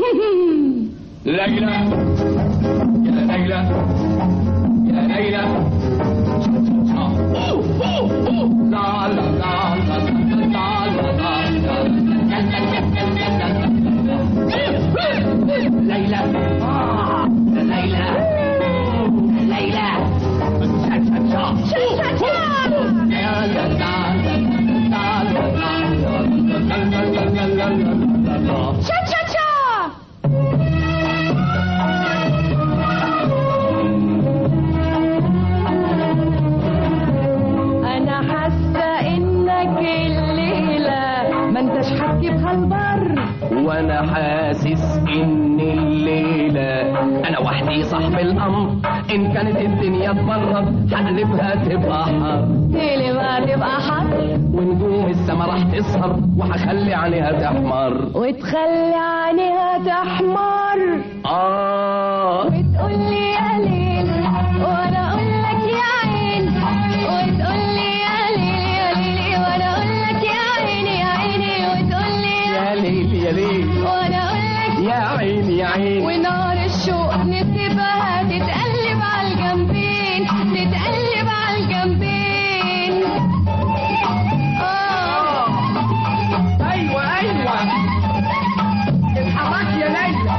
ليلى يا ليلى يا ليلى لا لا لا لا ليلى آه ليلى ليلى شا شا شا انا حاسه انك الليله ما انتش هتجيبها البر وانا حاسس ان الليلة انا وحدي صاحب الامر ان كانت الدنيا تبرد هقلبها تبقى حر ليه ما تبقى حر ونجوم السما راح تسهر وهخلي عليها تحمر وتخلي عينيها تحمر اه وتقول لي يا ليل وانا اقول لك يا عين وتقول لي يا ليل يا ليل وانا اقول لك يا عيني يا عيني وتقول لي يا يا ليل يا ليل وانا اقول لك يا عين يا عين ونار الشوق نسيبها تتقلب على الجنبين تتقلب على الجنبين آه ايوه ايوه اتحرك يا ليلى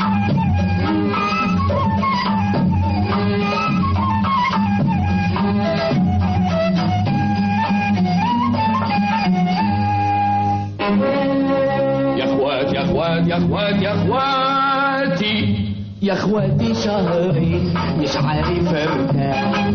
يا اخوات يا اخوات يا اخوات يا اخواتي يا اخواتي شهرين مش عارف ارتاح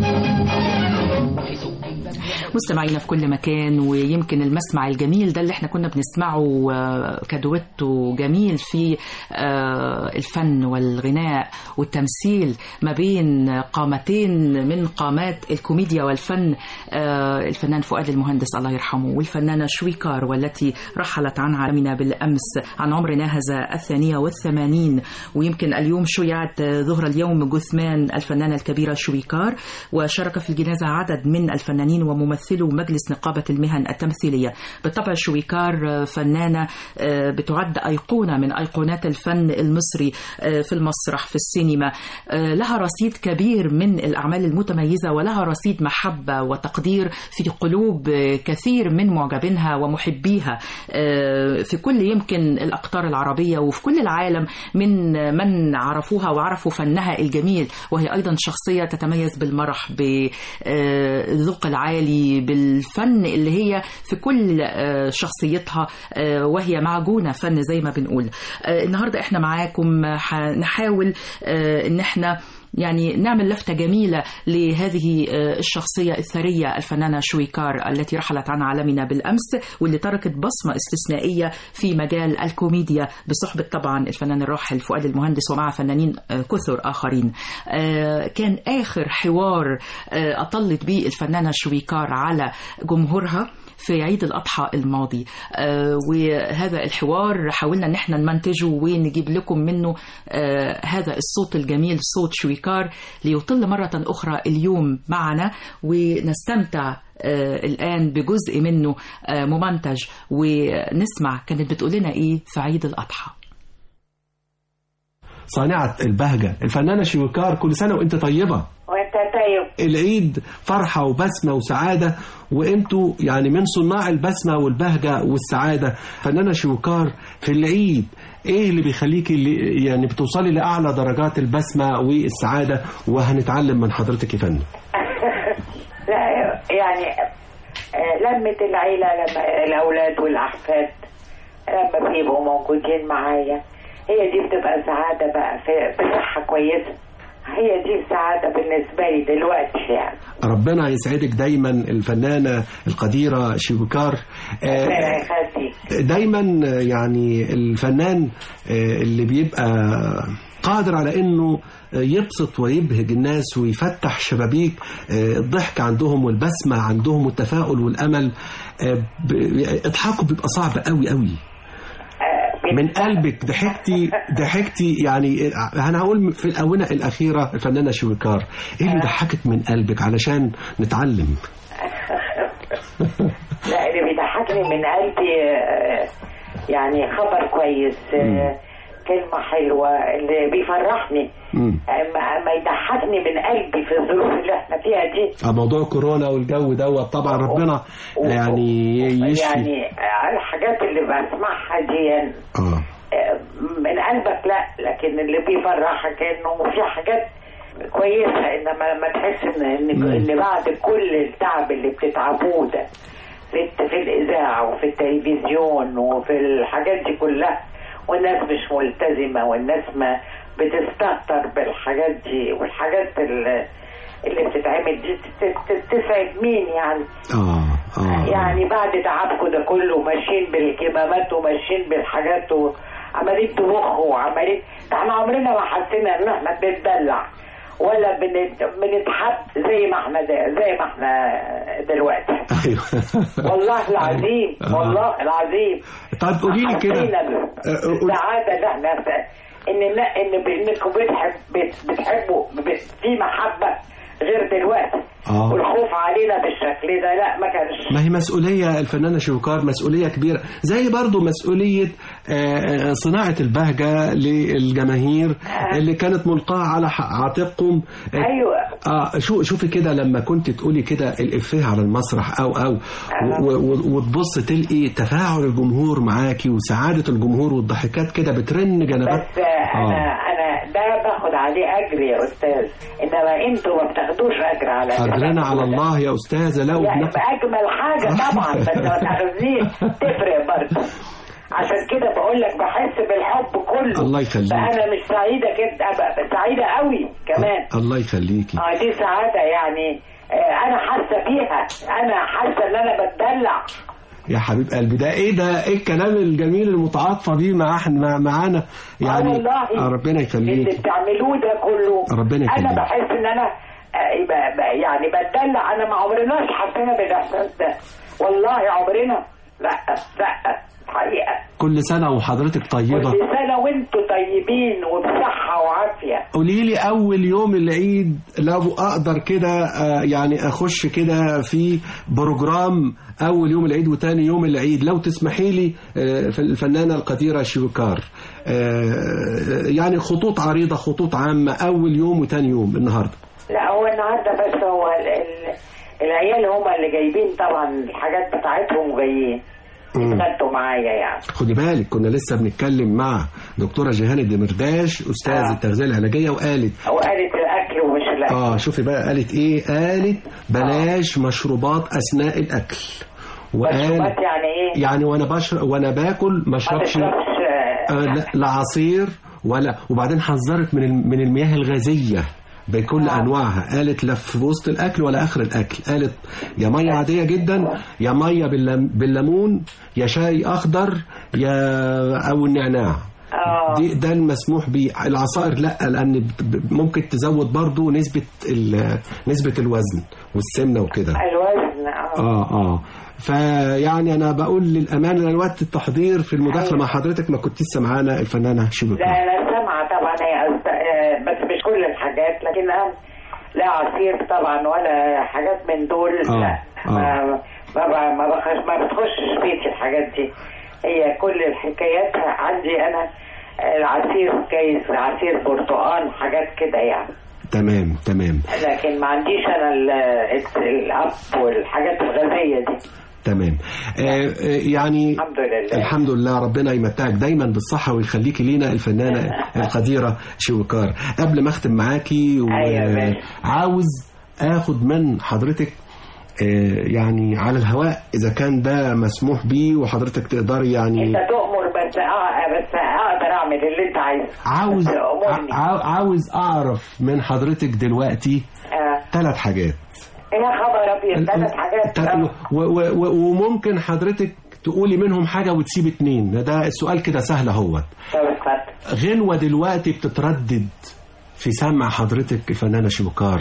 مستمعينا في كل مكان ويمكن المسمع الجميل ده اللي احنا كنا بنسمعه آه، كدويتو جميل في آه، الفن والغناء والتمثيل ما بين قامتين من قامات الكوميديا والفن آه، الفنان فؤاد المهندس الله يرحمه والفنانة شويكار والتي رحلت عن عالمنا بالأمس عن عمر ناهز الثانية والثمانين ويمكن اليوم شيعت آه، ظهر اليوم جثمان الفنانة الكبيرة شويكار وشارك في الجنازة عدد من الفنانين وممثلو مجلس نقابة المهن التمثيلية بالطبع شويكار آه، فنانة آه، بتعد أيقونة من أيقونات الفن المصري آه، في المسرح في السينما آه، لها رصيد كبير من الأعمال المتميزة ولها رصيد محبة وتقدير في قلوب آه، كثير من معجبينها ومحبيها آه، في كل يمكن الأقطار العربية وفي كل العالم من من عرفوها وعرفوا فنها الجميل وهي أيضا شخصية تتميز بالمرح بالذوق العالي بالفن اللي هي في كل آه، شخصيتها آه، وهي معجونة فن زي ما بنقول آه، النهاردة احنا معاكم نحاول ان احنا يعني نعمل لفتة جميلة لهذه آه، الشخصية الثرية الفنانة شويكار التي رحلت عن عالمنا بالأمس واللي تركت بصمة استثنائية في مجال الكوميديا بصحبة طبعا الفنان الراحل فؤاد المهندس ومع فنانين آه، كثر آخرين آه، كان آخر حوار آه، أطلت به الفنانة شويكار على جمهورها في عيد الأضحى الماضي آه، وهذا الحوار حاولنا ان احنا نمنتجه ونجيب لكم منه آه، هذا الصوت الجميل صوت شويكار ليطل مرة أخرى اليوم معنا ونستمتع آه، الآن بجزء منه آه، ممنتج ونسمع كانت بتقول لنا إيه في عيد الأضحى صانعة البهجة الفنانة شويكار كل سنة وانت طيبة وانت طيب العيد فرحة وبسمة وسعادة وانتوا يعني من صناع البسمة والبهجة والسعادة فنانة شويكار في العيد ايه اللي بيخليكي اللي يعني بتوصلي لأعلى درجات البسمة والسعادة وهنتعلم من حضرتك يا فندم لا يعني آه، لمة العيلة لما الأولاد والأحفاد لما بيبقوا موجودين معايا هي دي بتبقى سعادة بقى في بصحة كويسة هي دي السعادة بالنسبة لي دلوقتي يعني ربنا يسعدك دايما الفنانة القديرة شويكار آه، ربنا يخليك دايما يعني الفنان آه، اللي بيبقى قادر على انه يبسط ويبهج الناس ويفتح شبابيك آه، الضحك عندهم والبسمة عندهم والتفاؤل والامل آه، ب- اضحاكوا بيبقى صعب قوي قوي آه، من قلبك ضحكتي ضحكتي يعني انا هقول في الاونه الاخيره الفنانه شويكار ايه اللي ضحكك من قلبك علشان نتعلم لا اللي بيضحكني من قلبي آه، يعني خبر كويس آه، كلمة حلوة اللي بيفرحني مم. ما ما يضحكني من قلبي في الظروف اللي احنا فيها دي آه، موضوع كورونا والجو دوت طبعا ربنا يعني يشفي يعني الحاجات اللي بسمعها دي اه من قلبك لا لكن اللي بيفرحك انه في حاجات كويسه انما لما تحس ان ان, مم. إن بعد كل التعب اللي بتتعبوه ده في الت- في الاذاعه وفي التلفزيون وفي الحاجات دي كلها والناس مش ملتزمه والناس ما بتستهتر بالحاجات دي والحاجات اللي اللي بتتعمل دي ت- ت- تسعد مين يعني اه اه يعني بعد تعبكم ده كله ماشيين بالكمامات وماشيين بالحاجات وعمالين تبخوا وعمالين ده احنا عمرنا ما حسينا ان احنا بنتدلع ولا بنت... بنتحب زي ما احنا ده زي ما احنا دلوقتي ايوه والله العظيم آه. والله العظيم طيب قولي لي كده حسينا آه، قول- بالسعاده اللي احنا ان ان بانكم بتحب بت- بتحبوا بت- في محبه غير دلوقتي آه. والخوف علينا بالشكل ده لا ما كانش ما هي مسؤولية الفنانة شوكار مسؤولية كبيرة زي برضو مسؤولية آه، آه، صناعة البهجة للجماهير اللي كانت ملقاة على ح- عاتقكم آه، ايوه اه شو شوفي كده لما كنت تقولي كده الافيه على المسرح او او و- و- وتبص تلقي تفاعل الجمهور معاكي وسعاده الجمهور والضحكات كده بترن جنبات بس انا انا ده باخد عليه اجر يا استاذ انما انتوا ما بتاخدوش اجر على اجرنا على الله يا استاذه لا يعني وبناخد- اجمل حاجه طبعا بس ما تاخذنيش تفرق برضه عشان كده بقول لك بحس بالحب كله الله يخليك. فانا مش سعيده كده أبقى سعيده قوي كمان الله يخليكي اه دي سعاده يعني آه، انا حاسه بيها انا حاسه ان انا بتدلع يا حبيب قلبي ده ايه ده ايه الكلام الجميل المتعاطفه بيه مع إحنا- مع معانا يعني آه والله آه ربنا اللي يخليك بتعملوه ده كله ربنا انا يخليك. بحس ان انا آه، ب- ب- يعني بتدلع انا ما عمرناش حسينا بالاحساس ده والله عمرنا لا لا حقيقه كل سنه وحضرتك طيبه كل سنه وانتم طيبين وبصحه وعافيه قولي لي اول يوم العيد لو اقدر كده آه، يعني اخش كده في بروجرام اول يوم العيد وتاني يوم العيد لو تسمحي لي آه، في الفنانه القديره شوكار آه، يعني خطوط عريضه خطوط عامه اول يوم وتاني يوم النهارده لا هو النهارده بس هو ال- ال- العيال هم اللي جايبين طبعا الحاجات بتاعتهم وجايين مم. اتغدوا معايا يعني خدي بالك كنا لسه بنتكلم مع دكتوره جيهان الدمرداش استاذ آه. التغذيه العلاجيه وقالت وقالت الاكل ومش الاكل اه شوفي بقى قالت ايه قالت بلاش مشروبات اثناء الاكل وقال مشروبات يعني ايه؟ يعني وانا بشرب وانا باكل ما ما اشربش تشربش آه، لا لا عصير ولا وبعدين حذرت من الم- من المياه الغازيه بكل آه. انواعها قالت لا في وسط الاكل ولا اخر الاكل قالت يا ميه عاديه جدا يا ميه باللم- بالليمون يا شاي اخضر يا او النعناع اه دي ده المسموح بيه العصائر لا لان ب- ب- ممكن تزود برضو نسبه ال- نسبه الوزن والسمنه وكده الوزن اه اه اه فيعني انا بقول للامانه الوقت التحضير في المداخله أيوة. مع حضرتك ما كنتش سمعانا الفنانه شبكه لا انا سامعه طبعا هي أست... آه، بس مش كل الحاجات لكن أنا لا عصير طبعا ولا حاجات من دول آه، لا آه. ما ما ب- ما بخش ما بتخشش بيتي الحاجات دي هي كل الحكايات عندي انا آه، العصير كيس عصير برتقال حاجات كده يعني تمام تمام لكن ما عنديش انا ال- ال- الاب والحاجات الغازيه دي تمام آه آه، يعني الحمد لله الحمد لله ربنا يمتعك دايما بالصحة ويخليكي لينا الفنانة القديرة شوكار قبل ما اختم معاكي أيوة ماشي. وعاوز اخد من حضرتك آه، يعني على الهواء اذا كان ده مسموح بيه وحضرتك تقدري يعني انت تؤمر بس آه بس اقدر اعمل اللي انت عايزه عاوز بس أمرني. ع- عاوز اعرف من حضرتك دلوقتي آه. ثلاث حاجات يا خبر ابيض ثلاث حاجات ت- آه. و- و- و- وممكن حضرتك تقولي منهم حاجة وتسيب اتنين ده السؤال كده سهل اهوت طب اتفضل غنوة دلوقتي بتتردد في سمع حضرتك الفنانة شوكار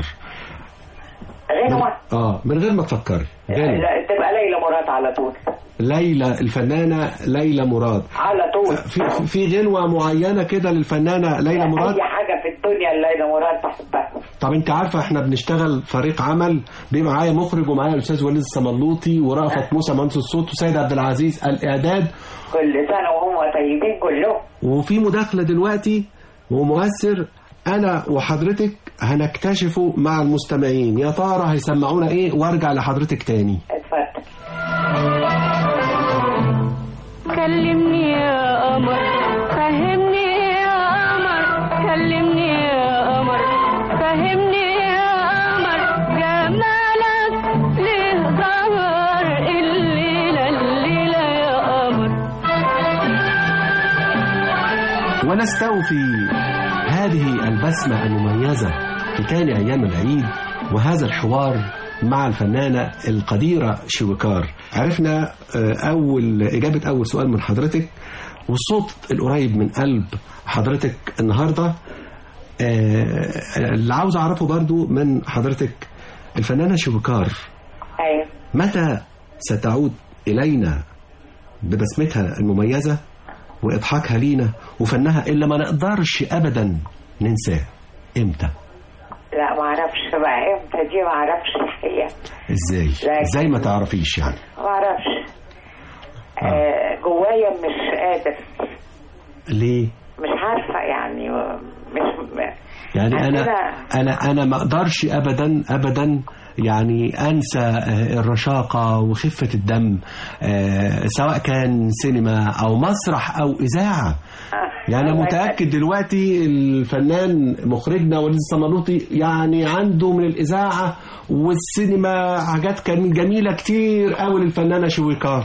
غنوة اه من غير ما تفكري غنوة لا تبقى ليلى مراد على طول ليلى الفنانة ليلى مراد على طول في في غنوة معينة كده للفنانة ليلى مراد اي حاجه في الدنيا ليلى مراد بحبها طب انت عارفة احنا بنشتغل فريق عمل بيبقى معايا مخرج ومعايا الاستاذ وليد الصملوطي ورأفت موسى مهندس الصوت وسيد عبد العزيز الاعداد كل سنه وهم طيبين كلهم وفي مداخلة دلوقتي ومؤثر أنا وحضرتك هنكتشفه مع المستمعين يا ترى هيسمعونا إيه وأرجع لحضرتك تاني اتفضل كلمني يا قمر فهمني يا قمر كلمني يا قمر فهمني يا قمر جمالك ليه ظهر الليلة الليلة يا قمر ونستوفي هذه البسمة المميزة في تاني أيام العيد وهذا الحوار مع الفنانة القديرة شويكار عرفنا آه، أول إجابة أول سؤال من حضرتك والصوت القريب من قلب حضرتك النهاردة آه، اللي عاوز أعرفه برضو من حضرتك الفنانة شويكار ايوه متى ستعود إلينا ببسمتها المميزة وإضحاكها لينا وفنها اللي ما نقدرش أبدا ننساه إمتى؟ لا ما اعرفش بقى امتى دي ما اعرفش الحقيقه إزاي؟ لكن- إزاي ما تعرفيش يعني؟ ما اعرفش آه جوايا مش قادر ليه؟ مش عارفه يعني مش يعني أنا عندنا- أنا أنا ما أقدرش أبدا أبدا يعني أنسى آه، الرشاقة وخفة الدم آه، سواء كان سينما أو مسرح أو إذاعة آه، يعني أنا الله متأكد دلوقتي الفنان مخرجنا وليد الصمالوطي يعني عنده من الإذاعة والسينما حاجات كان جميلة كتير قوي للفنانة شويكار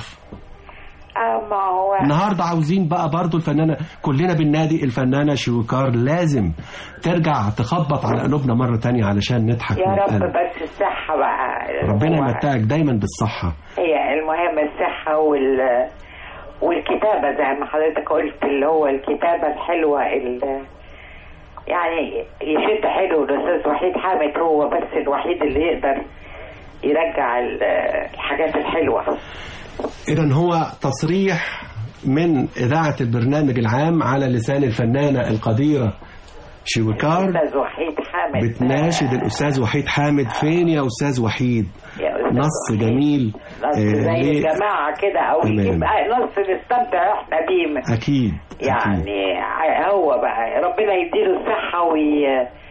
اه ما هو النهارده عاوزين بقى برضو الفنانة كلنا بالنادي الفنانة شويكار لازم ترجع تخبط على قلوبنا مرة تانية علشان نضحك يا رب ونتقلب. بس الصحة بقى ربنا هو- يمتعك دايما بالصحة هي المهم الصحة وال والكتابة زي ما حضرتك قلت اللي هو الكتابة الحلوة ال... يعني يشد حلو الأستاذ وحيد حامد هو بس الوحيد اللي يقدر يرجع ال- الحاجات الحلوة إذا هو تصريح من إذاعة البرنامج العام على لسان الفنانة القديرة شويكار الأستاذ وحيد حامد بتناشد الأستاذ وحيد حامد فين يا أستاذ وحيد يا أستاذ نص وحيد. جميل نص آه، زي ليه؟ الجماعة كده أو تمام. يجيب نص نستمتع إحنا بيه أكيد أكيد. يعني ع- هو بقى ربنا يديله الصحة وي...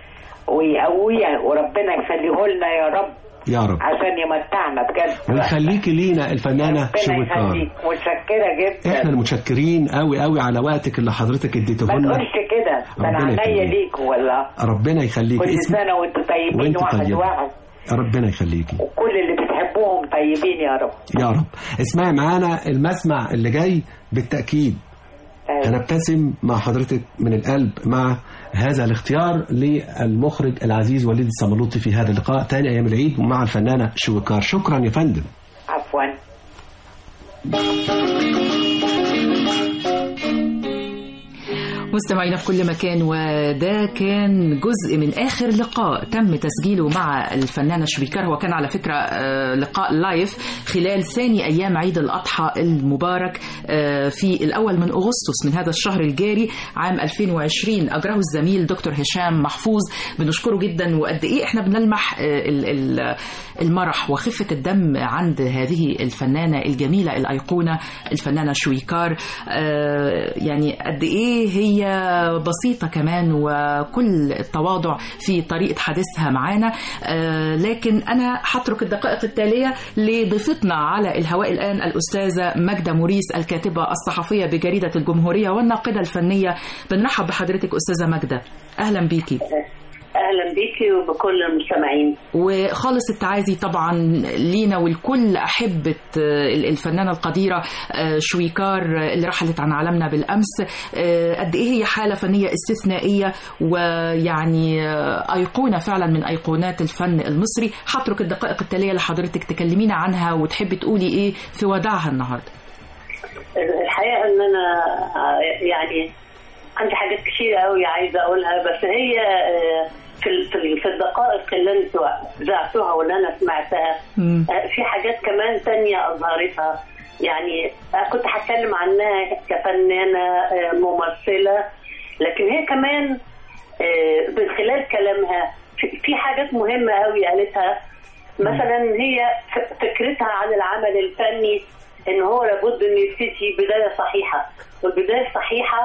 ويقويه وربنا يخليه لنا يا رب يا رب عشان يمتعنا بجد بقى. ويخليكي لينا الفنانة ربنا شويكار يخليك متشكرة جدا احنا المتشكرين قوي قوي على وقتك اللي حضرتك اديته ما لنا تقولش كده ده انا ربنا عينيا يخليك. ليك والله ربنا يخليك كل اسم سنة وانتوا طيبين وانت واحد طيبة. واحد ربنا يخليكي وكل اللي بتحبوهم طيبين يا رب يا رب اسمعي معانا المسمع اللي جاي بالتأكيد أنا ابتسم مع حضرتك من القلب مع هذا الاختيار للمخرج العزيز وليد الصملوطي في هذا اللقاء تاني أيام العيد ومع الفنانة شويكار شكرا يا فندم عفوا مستمعينا في كل مكان وده كان جزء من آخر لقاء تم تسجيله مع الفنانة شويكار هو كان على فكرة آه، لقاء لايف خلال ثاني أيام عيد الأضحى المبارك آه، في الأول من أغسطس من هذا الشهر الجاري عام 2020 أجره الزميل دكتور هشام محفوظ بنشكره جدا وقد إيه إحنا بنلمح آه، ال- ال- المرح وخفة الدم عند هذه الفنانة الجميلة الأيقونة الفنانة شويكار آه، يعني قد إيه هي بسيطة كمان وكل التواضع في طريقة حديثها معانا آه، لكن أنا هترك الدقائق التالية لضيفتنا على الهواء الآن الأستاذة ماجدة موريس الكاتبة الصحفية بجريدة الجمهورية والناقدة الفنية بنرحب بحضرتك أستاذة ماجدة أهلا بيكي اهلا بيكي وبكل المستمعين وخالص التعازي طبعا لينا والكل أحبة آه، الفنانة القديرة آه، شويكار آه، اللي رحلت عن عالمنا بالأمس آه، قد إيه هي حالة فنية استثنائية ويعني آه، أيقونة فعلا من أيقونات الفن المصري هترك الدقائق التالية لحضرتك تكلمينا عنها وتحبي تقولي إيه في وداعها النهاردة الحقيقه ان انا آه، يعني عندي حاجات كتير قوي عايزه اقولها بس هي آه، في ال- في ال- في الدقائق اللي انتوا ذاعتوها واللي انا سمعتها مم. آه، في حاجات كمان تانية اظهرتها يعني أنا كنت هتكلم عنها كفنانه آه، ممثله لكن هي كمان آه، من خلال كلامها في- في حاجات مهمه قوي قالتها مثلا هي ف- فكرتها عن العمل الفني ان هو لابد انه يبتدي بدايه صحيحه والبدايه الصحيحه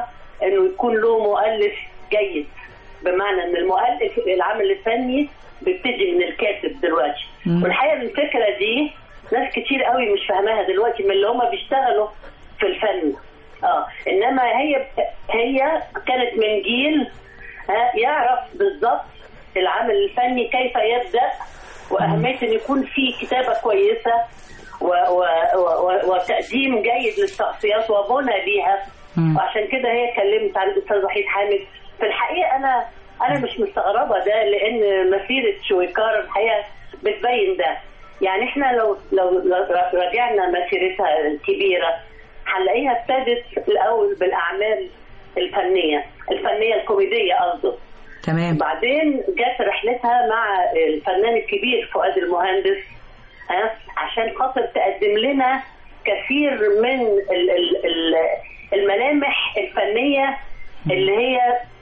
انه يكون له مؤلف جيد بمعنى ان المؤلف العمل الفني بيبتدي من الكاتب دلوقتي مم. والحقيقه الفكره دي ناس كتير قوي مش فاهماها دلوقتي من اللي هم بيشتغلوا في الفن اه انما هي هي كانت من جيل ها يعرف بالظبط العمل الفني كيف يبدا واهميه ان يكون في كتابه كويسه و و و وتقديم جيد للشخصيات وبنى ليها مم. وعشان كده هي اتكلمت عن الاستاذ وحيد حامد في الحقيقه انا انا مش مستغربه ده لان مسيره شويكار الحقيقه بتبين ده يعني احنا لو لو لو راجعنا مسيرتها الكبيره هنلاقيها ابتدت الاول بالاعمال الفنيه الفنيه الكوميديه قصده تمام بعدين جت رحلتها مع الفنان الكبير فؤاد المهندس ها عشان خاطر تقدم لنا كثير من ال- ال- ال- الملامح الفنية اللي هي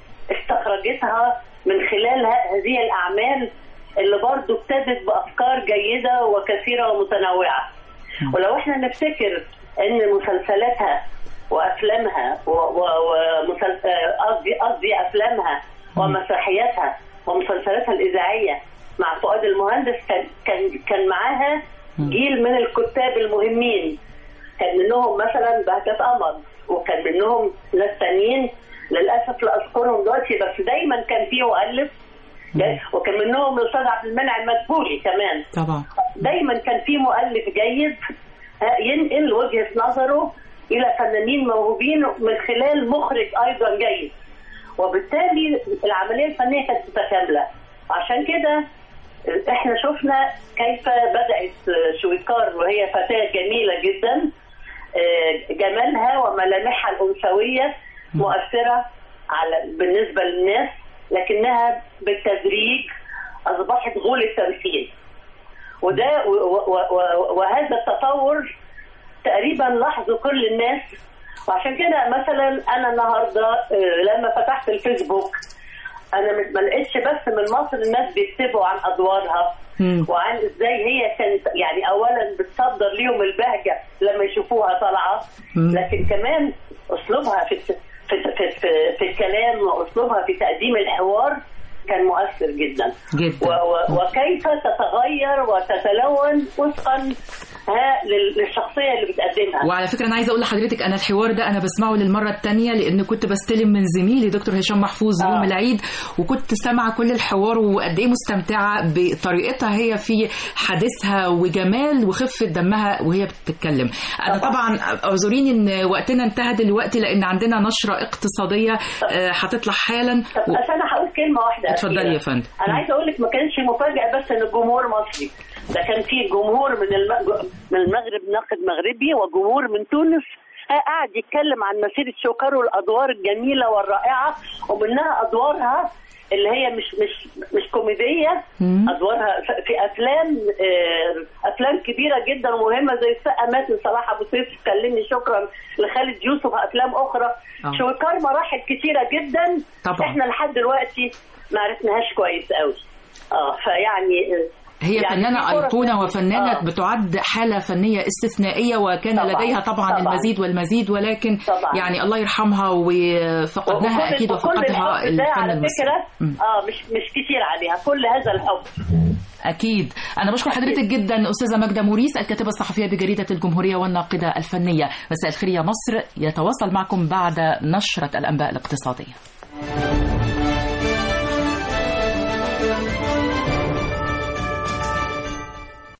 استخرجتها من خلال ه- هذه الأعمال اللي برضو ابتدت بأفكار جيدة وكثيرة ومتنوعة ولو احنا نفتكر ان مسلسلاتها وافلامها و- و- ومسل- آه، قصدي قصدي افلامها ومسرحياتها ومسلسلاتها الاذاعيه مع فؤاد المهندس كان كان كان معاها جيل من الكتاب المهمين كان منهم مثلا بهجت قمر وكان منهم ناس تانيين للاسف لا اذكرهم دلوقتي بس دايما كان في مؤلف وكان منهم الاستاذ عبد المنعم مدبولي كمان طبعا دايما كان في مؤلف جيد ها، ينقل وجهة نظره إلى فنانين موهوبين من خلال مخرج أيضا جيد وبالتالي العملية الفنية كانت متكاملة عشان كده احنا شفنا كيف بدأت شويكار وهي فتاة جميلة جدا آه، جمالها وملامحها الأنثوية مؤثرة على بالنسبة للناس لكنها بالتدريج أصبحت غول التمثيل وده و- و- و- وهذا التطور تقريبا لاحظه كل الناس وعشان كده مثلا انا النهارده آه، لما فتحت الفيسبوك انا مش- ما لقيتش بس من مصر الناس بيكتبوا عن ادوارها مم. وعن ازاي هي كانت يعني اولا بتصدر ليهم البهجه لما يشوفوها طالعه مم. لكن كمان اسلوبها في الت- في في في, في الكلام واسلوبها في تقديم الحوار كان مؤثر جدا جدا. و و وكيف تتغير وتتلون وفقا ها لل- للشخصيه اللي بتقدمها وعلى فكره انا عايزه اقول لحضرتك انا الحوار ده انا بسمعه للمره الثانيه لان كنت بستلم من زميلي دكتور هشام محفوظ آه. يوم العيد وكنت سامعه كل الحوار وقد ايه مستمتعه بطريقتها هي في حديثها وجمال وخفه دمها وهي بتتكلم انا طبعا اعذريني ان وقتنا انتهى دلوقتي لان عندنا نشره اقتصاديه آه، هتطلع حالا طب و- بس انا هقول كلمه واحده اتفضلي أخيرة. يا فندم. انا عايزه اقول لك ما كانش مفاجاه بس ان الجمهور مصري ده كان في جمهور من الم... من المغرب ناقد مغربي وجمهور من تونس آه، قاعد يتكلم عن مسيره شوكار والادوار الجميله والرائعه ومنها ادوارها اللي هي مش مش مش كوميديه مم. ادوارها ف- في افلام آه، افلام كبيره جدا ومهمه زي السقا مات من صلاح ابو سيف كلمني شكرا لخالد يوسف افلام اخرى آه. شويكار مراحل كتيره جدا طبعا. احنا لحد دلوقتي ما عرفناهاش كويس قوي اه فيعني آه، هي يعني فنانة في فرص أيقونة كتير. وفنانة آه. بتعد حالة فنية استثنائية وكان طبعاً، لديها طبعا, طبعاً. المزيد والمزيد ولكن طبعاً. يعني الله يرحمها وفقدناها وكل- أكيد وكل وفقدها الحب ده الفن على المصري فكره مم. اه مش مش كتير عليها كل هذا الحب أكيد أنا بشكر حضرتك جدا أستاذة ماجدة موريس الكاتبة الصحفية بجريدة الجمهورية والناقدة الفنية مساء الخير يا مصر يتواصل معكم بعد نشرة الأنباء الاقتصادية